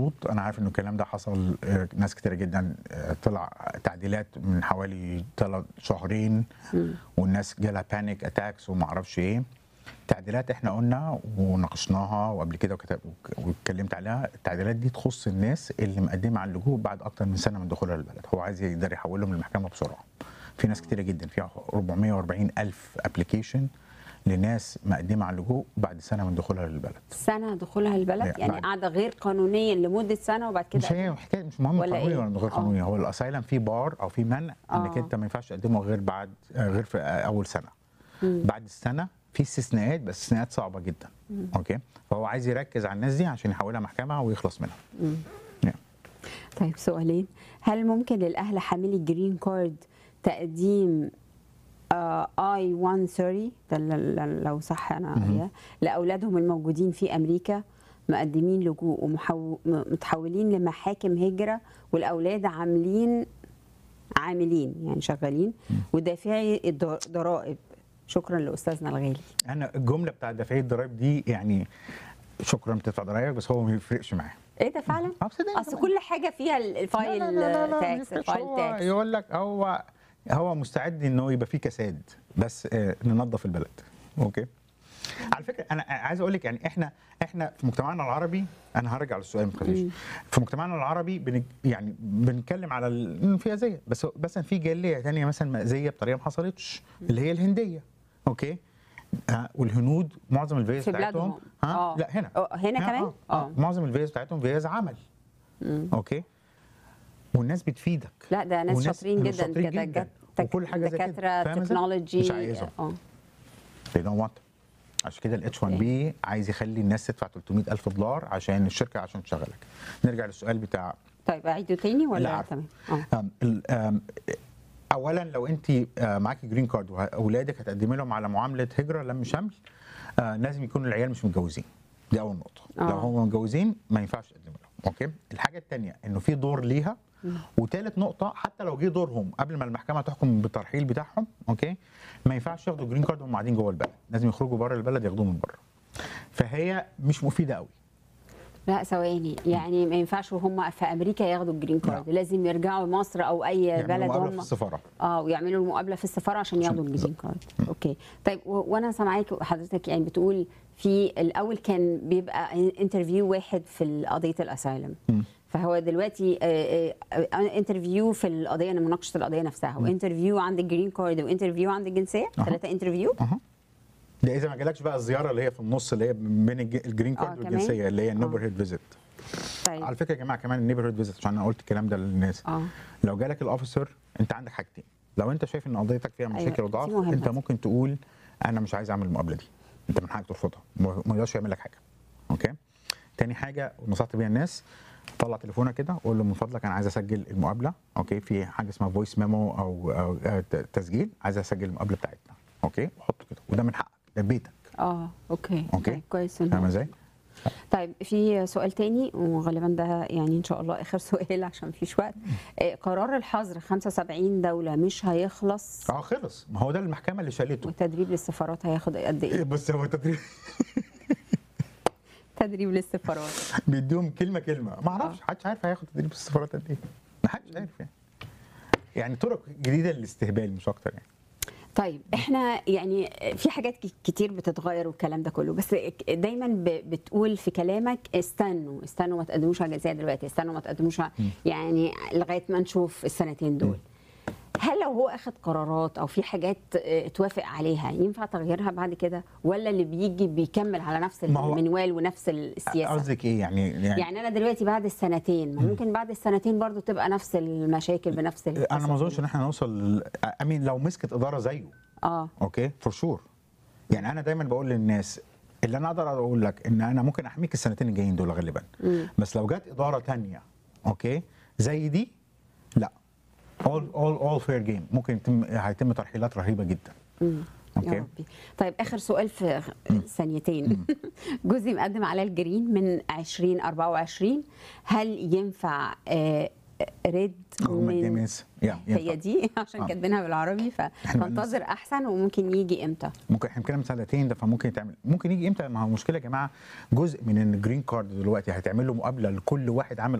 مظبوط انا عارف انه الكلام ده حصل آه، ناس كتير جدا آه، طلع تعديلات من حوالي ثلاث شهرين والناس جالها بانيك اتاكس وما اعرفش ايه تعديلات احنا قلنا وناقشناها وقبل كده وكتب- واتكلمت عليها التعديلات دي تخص الناس اللي مقدمه على اللجوء بعد اكتر من سنه من دخولها للبلد هو عايز يقدر يحولهم للمحكمه بسرعه في ناس كتيره جدا في 440 الف ابلكيشن لناس مقدمه على اللجوء بعد سنه من دخولها للبلد سنه دخولها البلد لا، يعني بعد. قاعده غير قانونيا لمده سنه وبعد كده مش هي حكايه مش مهم ولا قانوني إيه؟ ولا غير آه. قانوني هو الاسايلم فيه بار او فيه منع انك آه. انت ما ينفعش تقدمه غير بعد آه، غير في آه، اول سنه بعد السنه في استثناءات بس استثناءات صعبه جدا اوكي فهو عايز يركز على الناس دي عشان يحولها محكمه ويخلص منها نعم. طيب سؤالين هل ممكن للاهل حاملي الجرين كارد تقديم اي 130 ده ل- ل- لو صح انا قارياه لاولادهم الموجودين في امريكا مقدمين لجوء ومتحولين لمحاكم هجره والاولاد عاملين عاملين يعني شغالين ودافعي الض- ضرائب شكرا لاستاذنا الغالي انا الجمله بتاعت دفعيه الضرايب دي يعني شكرا بتدفع ضرايبك بس هو ما يفرقش معاه ايه ده فعلا آه، صدقني اصل كمان. كل حاجه فيها الفايل لا لا لا لا لا، ما تاكس يفرقش. الفايل هو تاكس يقول لك هو هو مستعد انه يبقى فيه كساد بس آه، ننظف البلد اوكي على فكره انا عايز اقول لك يعني احنا احنا في مجتمعنا العربي انا هرجع للسؤال ما تخافيش في مجتمعنا العربي بن يعني بنتكلم على الانفيازيه بس مثلا في جاليه ثانيه مثلا مأذيه بطريقه ما حصلتش اللي هي الهنديه اوكي آه والهنود معظم الفيز في بتاعتهم بلادهم. ها آه. لا هنا آه، هنا كمان؟ آه. آه. آه. معظم الفيز بتاعتهم فيز عمل اوكي والناس بتفيدك لا ده ناس وناس- شاطرين ناس جدا شاطرين كده جدا. جت- وكل حاجة زي كده. دكاتره فاهمة إزاي؟ تكنولوجي مش عايزهم. اه they don't want them. عشان كده الاتش 1 بي عايز يخلي الناس تدفع 300 الف دولار عشان الشركه عشان تشغلك نرجع للسؤال بتاع طيب اعيده تاني لا ولا عارفة. تمام اه أم، ال- أم، اولا لو انت آه، معاكي جرين كارد واولادك هتقدمي لهم على معامله هجره لم شمل آه، لازم يكونوا العيال مش متجوزين دي اول نقطه آه. لو هم متجوزين ما ينفعش تقدمي لهم اوكي الحاجه الثانيه انه في دور ليها وثالث نقطه حتى لو جه دورهم قبل ما المحكمه تحكم بالترحيل بتاعهم اوكي ما ينفعش ياخدوا جرين كارد وهم قاعدين جوه البلد لازم يخرجوا بره البلد ياخدوه من بره فهي مش مفيده قوي لا ثواني يعني ما ينفعش وهم في امريكا ياخدوا الجرين كارد لا. لازم يرجعوا مصر او اي يعملوا بلد مقابلة في هم السفاره اه ويعملوا المقابله في السفاره عشان ياخدوا الجرين كارد اوكي طيب و- وانا سامعاك حضرتك يعني بتقول في الاول كان بيبقى انترفيو واحد في قضيه الاسايلم فهو دلوقتي انترفيو في القضيه مناقشه القضيه نفسها وانترفيو عند الجرين كارد وانترفيو عند الجنسيه أها. ثلاثه انترفيو اها ده اذا ما جالكش بقى الزياره اللي هي في النص اللي هي بين الج- الجرين آه، كارد كمان؟ والجنسيه اللي هي آه. النيبر هيد فيزيت طيب على فكره يا جماعه كمان النيبر هيد فيزيت عشان انا قلت الكلام ده للناس اه لو جالك الاوفيسر انت عندك حاجتين لو انت شايف ان قضيتك فيها أيوة، مشاكل دي وضعف مهمة انت دي. ممكن تقول انا مش عايز اعمل المقابله دي انت من حقك ترفضها ما ما يقدرش يعمل لك حاجه اوكي تاني حاجه ونصحت بيها الناس طلع تليفونك كده وقول له من فضلك انا عايز اسجل المقابله اوكي في حاجه اسمها فويس ميمو او, أو آه، ت- تسجيل عايز اسجل المقابله بتاعتنا اوكي وحطه كده وده من حقك ده بيتك اه اوكي أوكي. طيب كويس إن فاهم هو- ازاي؟ طيب في سؤال تاني وغالبا ده يعني ان شاء الله اخر سؤال عشان مفيش وقت آه، قرار الحظر 75 دوله مش هيخلص اه خلص ما هو ده المحكمه اللي شالته والتدريب للسفارات هياخد قد ايه؟ بس هو تدريب تدريب للسفارات بيديهم كلمه كلمه ما اعرفش محدش عارف هياخد تدريب في السفارات قد ايه ما حدش عارف يعني يعني طرق جديده للاستهبال مش اكتر يعني طيب احنا يعني في حاجات ك- كتير بتتغير والكلام ده كله بس دايما ب- بتقول في كلامك استنوا استنوا ما تقدموش على الجنسيه دلوقتي استنوا ما تقدموش على- يعني لغايه ما نشوف السنتين دول هل لو هو اخد قرارات او في حاجات اه، اتوافق عليها ينفع تغييرها بعد كده ولا اللي بيجي بيكمل على نفس ما هو- المنوال ونفس السياسه قصدك ايه يعني يعني, يعني انا دلوقتي بعد السنتين ما ممكن بعد السنتين برضو تبقى نفس المشاكل بنفس انا ما اظنش ان احنا نوصل امين لو مسكت اداره زيه اه اوكي فور شور يعني انا دايما بقول للناس اللي انا اقدر اقول لك ان انا ممكن احميك السنتين الجايين دول غالبا بس لو جت اداره تانية اوكي زي دي لا all all all fair game ممكن يتم هيتم ترحيلات رهيبه جدا مم. يا أوكي. ربي طيب اخر سؤال في ثانيتين جوزي مقدم على الجرين من 2024 هل ينفع آه، ريد هم من ديميس يا هي دي عشان آه. كاتبينها بالعربي إحنا فانتظر احسن وممكن يجي امتى ممكن احنا بنتكلم سنتين ده فممكن يتعمل ممكن يجي امتى ما هو المشكله يا جماعه جزء من الجرين كارد دلوقتي هتعمل له مقابله لكل واحد عامل